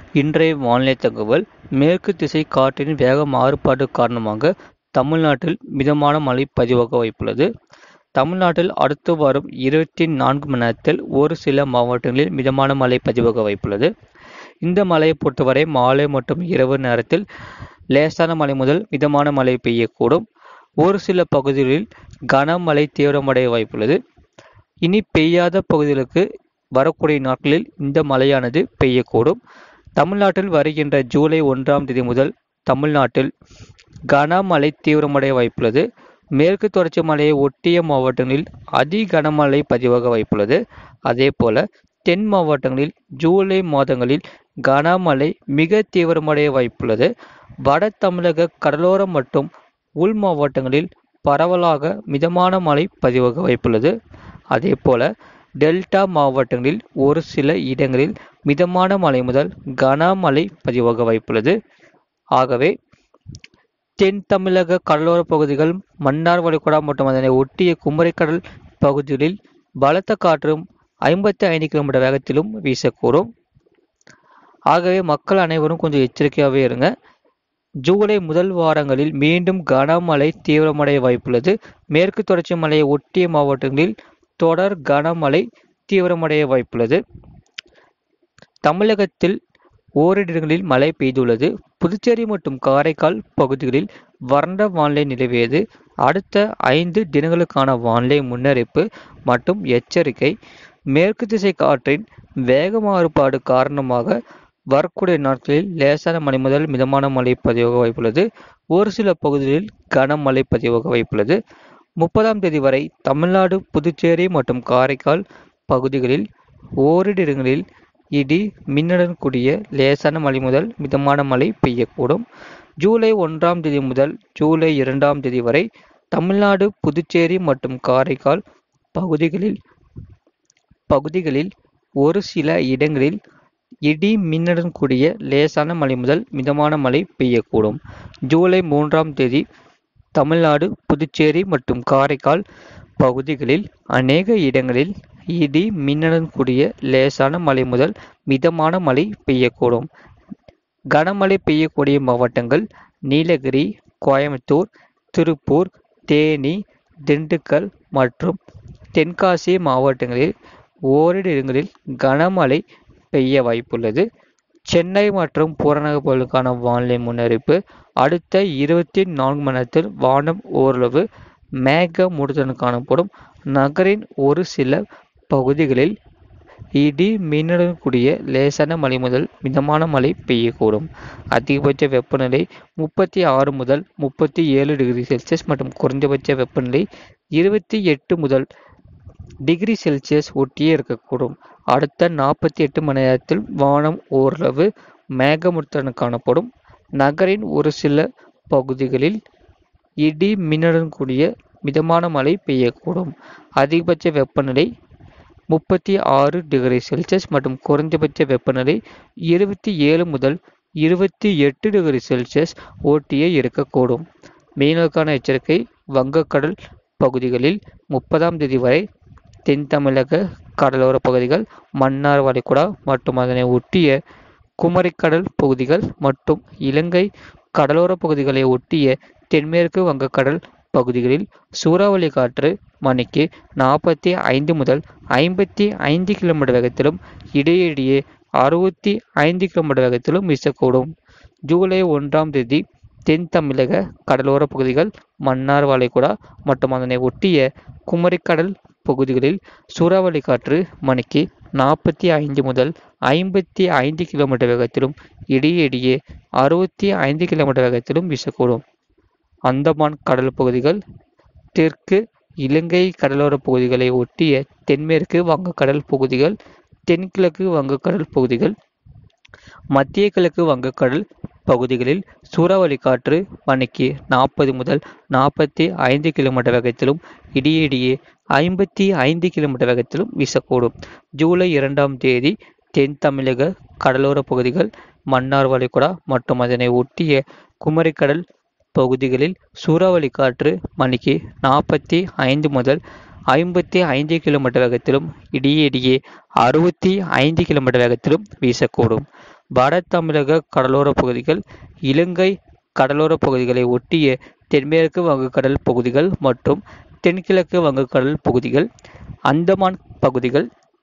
இன்றைய வானிலை தகவல் மேற்கு திசை காற்றின் வேக மாறுபாடு காரணமாக தமிழ்நாட்டில் மிதமான மழை பதிவாக வாய்ப்புள்ளது தமிழ்நாட்டில் அடுத்து வரும் இருபத்தி நான்கு மணி நேரத்தில் ஒரு சில மாவட்டங்களில் மிதமான மழை பதிவாக வாய்ப்புள்ளது இந்த மழையை பொறுத்தவரை மாலை மற்றும் இரவு நேரத்தில் லேசான மழை முதல் மிதமான மழை பெய்யக்கூடும் ஒரு சில பகுதிகளில் கனமழை தீவிரமடைய வாய்ப்புள்ளது இனி பெய்யாத பகுதிகளுக்கு வரக்கூடிய நாட்களில் இந்த மழையானது பெய்யக்கூடும் தமிழ்நாட்டில் வருகின்ற ஜூலை ஒன்றாம் தேதி முதல் தமிழ்நாட்டில் கனமழை தீவிரமடைய வாய்ப்புள்ளது மேற்கு தொடர்ச்சி மலையை ஒட்டிய மாவட்டங்களில் அதி கனமழை பதிவாக வாய்ப்புள்ளது அதே போல தென் மாவட்டங்களில் ஜூலை மாதங்களில் கனமழை மிக தீவிரமடைய வாய்ப்புள்ளது வட தமிழக கடலோரம் மற்றும் உள் மாவட்டங்களில் பரவலாக மிதமான மழை பதிவாக வாய்ப்புள்ளது அதே போல டெல்டா மாவட்டங்களில் ஒரு சில இடங்களில் மிதமான மழை முதல் கனமழை பதிவாக வாய்ப்புள்ளது ஆகவே தென் தமிழக கடலோர பகுதிகள் மன்னார் வளைகுடா மற்றும் அதனை ஒட்டிய குமரிக்கடல் பகுதிகளில் பலத்த காற்றும் ஐம்பத்தி ஐந்து கிலோமீட்டர் வேகத்திலும் வீசக்கூடும் ஆகவே மக்கள் அனைவரும் கொஞ்சம் எச்சரிக்கையாகவே இருங்க ஜூலை முதல் வாரங்களில் மீண்டும் கனமழை தீவிரமடைய வாய்ப்புள்ளது மேற்கு தொடர்ச்சி மலையை ஒட்டிய மாவட்டங்களில் தொடர் கனமழை தீவிரமடைய வாய்ப்புள்ளது தமிழகத்தில் ஓரிரு இடங்களில் மழை பெய்துள்ளது புதுச்சேரி மற்றும் காரைக்கால் பகுதிகளில் வறண்ட வானிலை நிலவியது அடுத்த ஐந்து தினங்களுக்கான வானிலை முன்னறிப்பு மற்றும் எச்சரிக்கை மேற்கு திசை காற்றின் வேக மாறுபாடு காரணமாக வரக்கூடிய நாட்களில் லேசான மழை முதல் மிதமான மழை பதிவாக வாய்ப்புள்ளது ஒரு சில பகுதிகளில் கனமழை பதிவாக வாய்ப்புள்ளது முப்பதாம் தேதி வரை தமிழ்நாடு புதுச்சேரி மற்றும் காரைக்கால் பகுதிகளில் ஓரிரு இடங்களில் இடி மின்னுடன் கூடிய லேசான மழை முதல் மிதமான மழை பெய்யக்கூடும் ஜூலை ஒன்றாம் தேதி முதல் ஜூலை இரண்டாம் தேதி வரை தமிழ்நாடு புதுச்சேரி மற்றும் காரைக்கால் பகுதிகளில் பகுதிகளில் ஒரு சில இடங்களில் இடி மின்னுடன் கூடிய லேசான மழை முதல் மிதமான மழை பெய்யக்கூடும் ஜூலை மூன்றாம் தேதி தமிழ்நாடு புதுச்சேரி மற்றும் காரைக்கால் பகுதிகளில் அநேக இடங்களில் இடி மின்னுடன் கூடிய லேசான மழை முதல் மிதமான மழை பெய்யக்கூடும் கனமழை பெய்யக்கூடிய மாவட்டங்கள் நீலகிரி கோயம்புத்தூர் திருப்பூர் தேனி திண்டுக்கல் மற்றும் தென்காசி மாவட்டங்களில் ஓரிரு இடங்களில் கனமழை பெய்ய வாய்ப்புள்ளது சென்னை மற்றும் புறநகர் பகுதிகளுக்கான வானிலை முன்னறிப்பு அடுத்த இருபத்தி நான்கு மணி நேரத்தில் வானம் ஓரளவு மேக மூடுதலுடன் காணப்படும் நகரின் ஒரு சில பகுதிகளில் இடி மின்னுடன் கூடிய லேசான மழை முதல் மிதமான மழை பெய்யக்கூடும் அதிகபட்ச வெப்பநிலை முப்பத்தி ஆறு முதல் முப்பத்தி ஏழு டிகிரி செல்சியஸ் மற்றும் குறைந்தபட்ச வெப்பநிலை இருபத்தி எட்டு முதல் டிகிரி செல்சியஸ் ஒட்டியே இருக்கக்கூடும் அடுத்த நாற்பத்தி எட்டு மணி நேரத்தில் வானம் ஓரளவு மேகமூட்டத்துடன் காணப்படும் நகரின் ஒரு சில பகுதிகளில் இடி மின்னுடன் கூடிய மிதமான மழை பெய்யக்கூடும் அதிகபட்ச வெப்பநிலை முப்பத்தி ஆறு டிகிரி செல்சியஸ் மற்றும் குறைந்தபட்ச வெப்பநிலை இருபத்தி ஏழு முதல் இருபத்தி எட்டு டிகிரி செல்சியஸ் ஓட்டியே இருக்கக்கூடும் மீனவருக்கான எச்சரிக்கை வங்கக்கடல் பகுதிகளில் முப்பதாம் தேதி வரை தென் தமிழக கடலோர பகுதிகள் மன்னார் வளைகுடா மற்றும் அதனை ஒட்டிய குமரிக்கடல் பகுதிகள் மற்றும் இலங்கை கடலோர பகுதிகளை ஒட்டிய தென்மேற்கு வங்கக்கடல் பகுதிகளில் சூறாவளி காற்று மணிக்கு நாற்பத்தி ஐந்து முதல் ஐம்பத்தி ஐந்து கிலோமீட்டர் வேகத்திலும் இடையிடையே அறுபத்தி ஐந்து கிலோமீட்டர் வேகத்திலும் வீசக்கூடும் ஜூலை ஒன்றாம் தேதி தென் தமிழக கடலோர பகுதிகள் மன்னார் வளைகுடா மற்றும் அதனை ஒட்டிய குமரிக்கடல் பகுதிகளில் சூறாவளி காற்று மணிக்கு நாற்பத்தி ஐந்து முதல் ஐம்பத்தி ஐந்து கிலோமீட்டர் வேகத்திலும் இடையிடையே அறுபத்தி ஐந்து கிலோமீட்டர் வேகத்திலும் வீசக்கூடும் அந்தமான் கடல் பகுதிகள் தெற்கு இலங்கை கடலோர பகுதிகளை ஒட்டிய தென்மேற்கு வங்கக்கடல் பகுதிகள் தென்கிழக்கு வங்கக்கடல் பகுதிகள் மத்திய கிழக்கு வங்கக்கடல் பகுதிகளில் சூறாவளி காற்று மணிக்கு நாற்பது முதல் நாற்பத்தி ஐந்து கிலோமீட்டர் வேகத்திலும் இடையிடையே ஐம்பத்தி ஐந்து கிலோமீட்டர் வேகத்திலும் வீசக்கூடும் ஜூலை இரண்டாம் தேதி தென் தமிழக கடலோர பகுதிகள் மன்னார் வளைகுடா மற்றும் அதனை ஒட்டிய குமரிக்கடல் பகுதிகளில் சூறாவளி காற்று மணிக்கு நாற்பத்தி ஐந்து முதல் ஐம்பத்தி ஐந்து கிலோமீட்டர் வேகத்திலும் இடையே இடையே அறுபத்தி ஐந்து கிலோமீட்டர் வேகத்திலும் வீசக்கூடும் வட தமிழக கடலோர பகுதிகள் இலங்கை கடலோர பகுதிகளை ஒட்டிய தென்மேற்கு வங்கக்கடல் பகுதிகள் மற்றும் தென்கிழக்கு வங்கக்கடல் பகுதிகள் அந்தமான் பகுதிகள்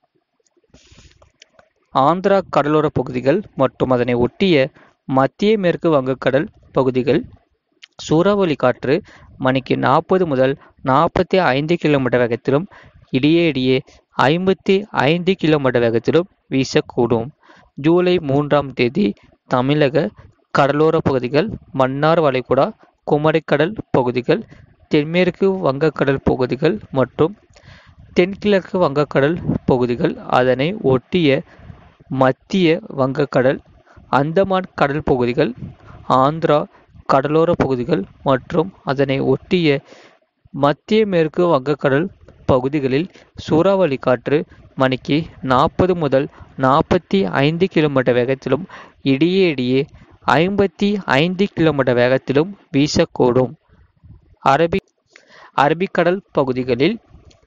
ஆந்திரா கடலோர பகுதிகள் மற்றும் அதனை ஒட்டிய மத்திய மேற்கு வங்கக்கடல் பகுதிகள் சூறாவளி காற்று மணிக்கு நாற்பது முதல் நாற்பத்தி ஐந்து கிலோமீட்டர் வேகத்திலும் இடையே இடையே ஐம்பத்தி ஐந்து கிலோமீட்டர் வேகத்திலும் வீசக்கூடும் ஜூலை மூன்றாம் தேதி தமிழக கடலோர பகுதிகள் மன்னார் வளைகுடா குமரிக்கடல் பகுதிகள் தென்மேற்கு வங்கக்கடல் பகுதிகள் மற்றும் தென்கிழக்கு வங்கக்கடல் பகுதிகள் அதனை ஒட்டிய மத்திய வங்கக்கடல் அந்தமான் கடல் பகுதிகள் ஆந்திரா கடலோர பகுதிகள் மற்றும் அதனை ஒட்டிய மத்திய மேற்கு வங்கக்கடல் பகுதிகளில் சூறாவளி காற்று மணிக்கு நாற்பது முதல் நாற்பத்தி ஐந்து கிலோமீட்டர் வேகத்திலும் இடையே இடையே ஐம்பத்தி ஐந்து கிலோமீட்டர் வேகத்திலும் வீசக்கூடும் அரபி அரபிக்கடல் பகுதிகளில்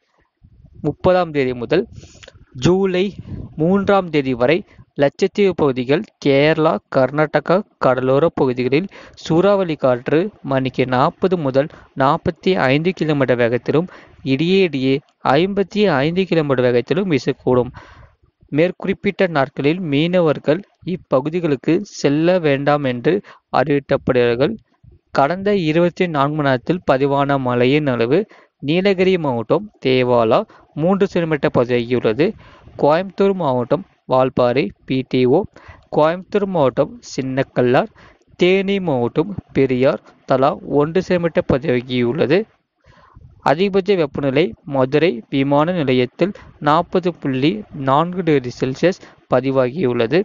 முப்பதாம் தேதி முதல் ஜூலை மூன்றாம் தேதி வரை லட்சத்தீவு பகுதிகள் கேரளா கர்நாடகா கடலோர பகுதிகளில் சூறாவளி காற்று மணிக்கு நாற்பது முதல் நாற்பத்தி ஐந்து கிலோமீட்டர் வேகத்திலும் இடையே இடையே ஐம்பத்தி ஐந்து கிலோமீட்டர் வேகத்திலும் வீசக்கூடும் மேற்குறிப்பிட்ட நாட்களில் மீனவர்கள் இப்பகுதிகளுக்கு செல்ல வேண்டாம் என்று அறிவிக்கப்படுகிறார்கள் கடந்த இருபத்தி நான்கு மணி நேரத்தில் பதிவான மழையின் அளவு நீலகிரி மாவட்டம் தேவாலா மூன்று சென்டிமீட்டர் பதிவாகியுள்ளது கோயம்புத்தூர் மாவட்டம் வால்பாறை பிடிஓ கோயம்புத்தூர் மாவட்டம் சின்னக்கல்லார் தேனி மாவட்டம் பெரியார் தலா ஒன்று சென்டிமீட்டர் பதிவாகியுள்ளது அதிகபட்ச வெப்பநிலை மதுரை விமான நிலையத்தில் நாற்பது புள்ளி நான்கு டிகிரி செல்சியஸ் பதிவாகியுள்ளது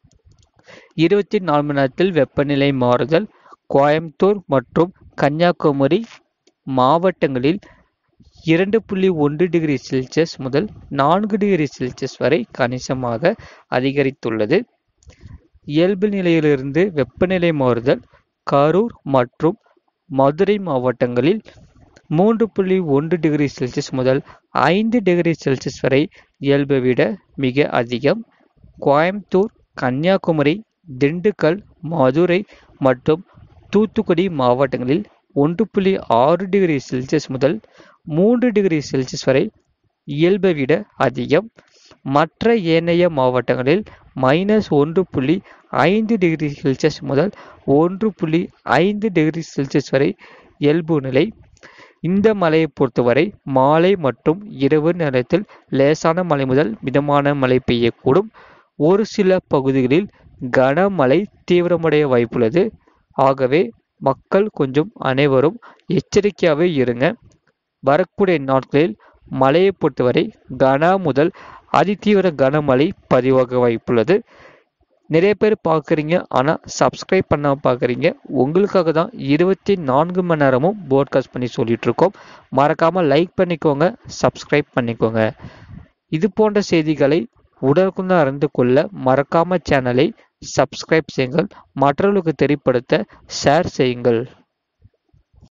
இருபத்தி நாலு மணி நேரத்தில் வெப்பநிலை மாறுதல் கோயம்புத்தூர் மற்றும் கன்னியாகுமரி மாவட்டங்களில் இரண்டு புள்ளி ஒன்று டிகிரி செல்சியஸ் முதல் நான்கு டிகிரி செல்சியஸ் வரை கணிசமாக அதிகரித்துள்ளது இயல்பு நிலையிலிருந்து வெப்பநிலை மாறுதல் கரூர் மற்றும் மதுரை மாவட்டங்களில் மூன்று புள்ளி ஒன்று டிகிரி செல்சியஸ் முதல் ஐந்து டிகிரி செல்சியஸ் வரை இயல்பை விட மிக அதிகம் கோயம்புத்தூர் கன்னியாகுமரி திண்டுக்கல் மதுரை மற்றும் தூத்துக்குடி மாவட்டங்களில் ஒன்று புள்ளி ஆறு டிகிரி செல்சியஸ் முதல் மூன்று டிகிரி செல்சியஸ் வரை இயல்பை விட அதிகம் மற்ற ஏனைய மாவட்டங்களில் மைனஸ் ஒன்று புள்ளி ஐந்து டிகிரி செல்சியஸ் முதல் ஒன்று புள்ளி ஐந்து டிகிரி செல்சியஸ் வரை இயல்பு நிலை இந்த மழையை பொறுத்தவரை மாலை மற்றும் இரவு நேரத்தில் லேசான மழை முதல் மிதமான மழை பெய்யக்கூடும் ஒரு சில பகுதிகளில் கனமழை தீவிரமடைய வாய்ப்புள்ளது ஆகவே மக்கள் கொஞ்சம் அனைவரும் எச்சரிக்கையாகவே இருங்க வரக்கூடிய நாட்களில் மழையை பொறுத்தவரை கன முதல் அதிதீவிர கனமழை பதிவாக வாய்ப்புள்ளது நிறைய பேர் பார்க்குறீங்க ஆனால் சப்ஸ்கிரைப் பண்ணாமல் பார்க்குறீங்க உங்களுக்காக தான் இருபத்தி நான்கு மணி நேரமும் போட்காஸ்ட் பண்ணி சொல்லிட்டு இருக்கோம் மறக்காமல் லைக் பண்ணிக்கோங்க சப்ஸ்கிரைப் பண்ணிக்கோங்க இது போன்ற செய்திகளை உடனுக்குடன் அறிந்து கொள்ள மறக்காம சேனலை சப்ஸ்கிரைப் செய்யுங்கள் மற்றவர்களுக்கு தெரியப்படுத்த ஷேர் செய்யுங்கள்